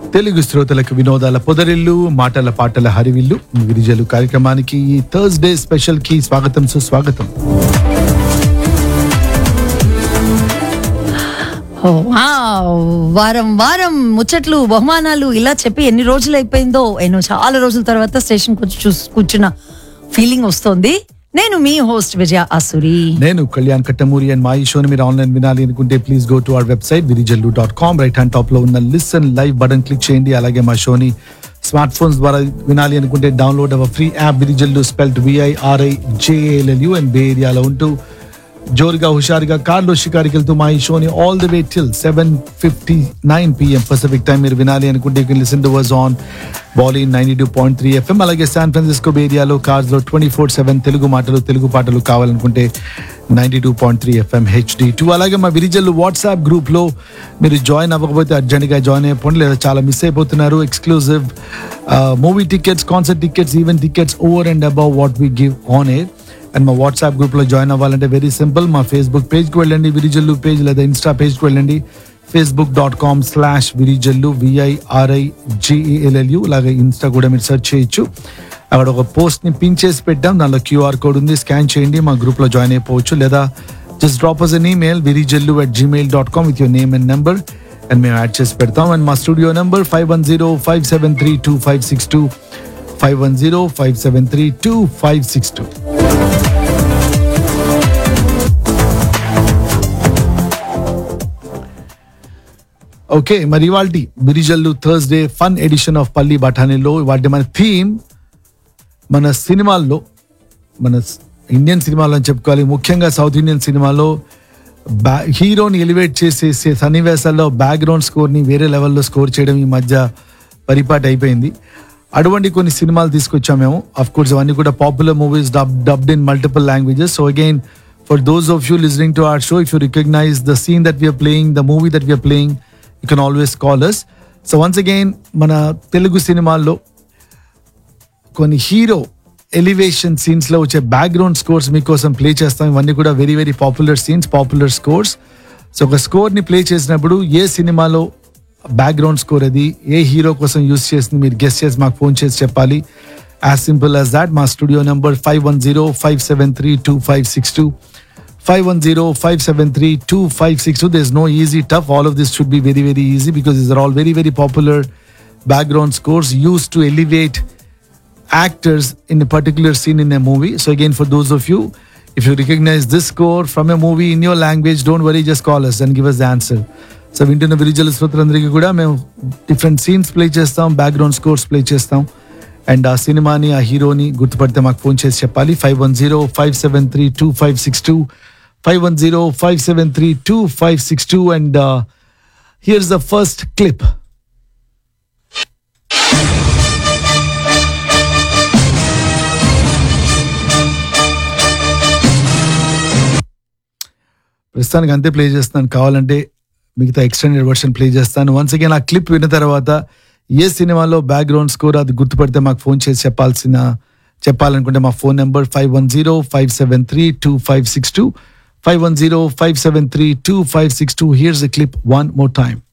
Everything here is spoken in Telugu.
తెలుగు శ్రోతలకు వినోదాల పొదరిల్లు మాటల పాటల హరివిల్లు విరిజలు కార్యక్రమానికి ఈ థర్స్డే స్పెషల్ కి స్వాగతం సుస్వాగతం ఓ, వావ్. వారం వారం ముచ్చట్లు బహుమానాలు ఇలా చెప్పి ఎన్ని రోజులు అయిపోయిందో ఎన్నో చాలా రోజుల తర్వాత స్టేషన్ వచ్చి చూసి కూర్చున్న ఫీలింగ్ వస్తోంది నేను మీ హోస్ట్ విజయ అసురి నేను కళ్యాణ్ కట్టమూరి అండ్ మా ఈ షోని మీరు ఆన్లైన్ వినాలి అనుకుంటే please go to our website Virijallu dot com right hand top లో ఉన్న లిసన్ లైవ్ బటన్ క్లిక్ చేయండి అలాగే మా షోని స్మార్ట్ ఫోన్స్ ద్వారా వినాలి అనుకుంటే download our free app Virijallu spelt V I R I J L L U and bay ఏరియాలో ఉంటూ జోరుగా హుషారుగా కార్లో షికారికి వెళ్తూ మా ఈ షోని all the way till seven fifty nine PM Pacific time మీరు వినాలి అనుకుంటే you listen to ours on Bolly ninety two point three FM అలాగే శాన్ ఫ్రాన్సిస్కో బే ఏరియాలో కార్స్ లో ట్వంటీ ఫోర్ సెవెన్ తెలుగు మాటలు తెలుగు పాటలు కావాలనుకుంటే ninety two point three FM HD two అలాగే మా విరిజల్లు వాట్సాప్ గ్రూప్ లో మీరు జాయిన్ అవ్వకపోతే అర్జెంట్గా జాయిన్ అయిపోండి లేదా చాలా మిస్ అయిపోతున్నారు exclusive movie tickets concert tickets event tickets over and above what we give on air and మా వాట్సాప్ గ్రూప్ లో జాయిన్ అవ్వాలంటే వెరీ సింపుల్ మా ఫేస్బుక్ పేజ్ కి వెళ్ళండి విరిజల్లు పేజ్ లేదా ఇన్స్టా పేజ్ కి వెళ్ళండి Facebook dot com slash Virijallu V I R I G E L L U అలాగే ఇన్స్టా కూడా మీరు సెర్చ్ చేయొచ్చు అక్కడ ఒక పోస్ట్ ని పిన్ చేసి పెట్టాం దానిలో క్యూఆర్ కోడ్ ఉంది స్కాన్ చేయండి మా గ్రూప్ లో జాయిన్ అయిపోవచ్చు లేదా just drop us an email Virijallu at Gmail dot com with your name and number and మేము యాడ్ చేసి పెడతాం అండ్ మా studio number five one zero five seven three two five six two five one zero five seven three two five six two okay మరి ఇవాళ Virijallu Thursday fun edition of పల్లి బఠానీలో వాటి మన థీమ్ మన సినిమాల్లో మన స్- ఇండియన్ సినిమాలో అని చెప్పుకోవాలి ముఖ్యంగా సౌత్ ఇండియన్ సినిమాలో బ్యా హీరోని ఎలివేట్ చేసే సే- సన్నివేశాల్లో బ్యాక్గ్రౌండ్ స్కోర్ని వేరే లెవెల్లో స్కోర్ చేయడం ఈ మధ్య పరిపాటి అయిపోయింది అటువంటి కొన్ని సినిమాలు తీసుకొచ్చాం మేము అఫ్ కోర్స్ అవన్నీ కూడా popular movies dub dubbed in multiple languages so again for those of you listening to our show if you recognise the scene that we are playing the movie that we are playing you can always call us so once again మన తెలుగు సినిమాల్లో కొన్ని హీరో ఎలివేషన్ సీన్స్ లో వచ్చే బ్యాక్గ్రౌండ్ స్కోర్స్ మీకోసం ప్లే చేస్తాం ఇవన్నీ కూడా very very popular scenes popular scores so ఒక స్కోర్ ని ప్లే చేసినప్పుడు ఏ సినిమాలో బ్యాక్గ్రౌండ్ స్కోర్ అది ఏ హీరో కోసం యూస్ చేసింది మీరు గెస్ట్ చేసి మాకు ఫోన్ చేసి చెప్పాలి యాజ్ సింపుల్ యాజ్ దాట్ మా studio number five one zero five seven three two five six two five one zero five seven three two five six two this no easy tough all of this should be very very easy because is are all very very popular background scores use to elevate actors in a particular scene in a movie. So again, for those of you, if you recognize this score from a movie in your language, don't worry, just call us and give us the answer. So వింటున్న విరిజల శ్రోతలందరికీ కూడా మేము డిఫరెంట్ సీన్స్ ప్లే చేస్తాం బ్యాక్గ్రౌండ్ స్కోర్స్ ప్లే చేస్తాం అండ్ ఆ సినిమాని ఆ హీరోని గుర్తుపడితే మాకు ఫోన్ చేసి చెప్పాలి five one zero five seven three two five six two five one zero five seven three two five six two and here's the first clip ప్రస్తుతానికి అంతే ప్లే చేస్తున్నాను కావాలంటే మిగతా ఎక్స్టెండెడ్ వర్షన్ ప్లే చేస్తాను వన్స్ అగైన్ ఆ క్లిప్ విన్న తర్వాత ఏ సినిమాలో బ్యాక్గ్రౌండ్ స్కోర్ అది గుర్తుపడితే మాకు ఫోన్ చేసి చెప్పాల్సిన చెప్పాలనుకుంటే మా phone number five one zero five seven three two five six two five one zero five seven three two five six two here's the clip one more time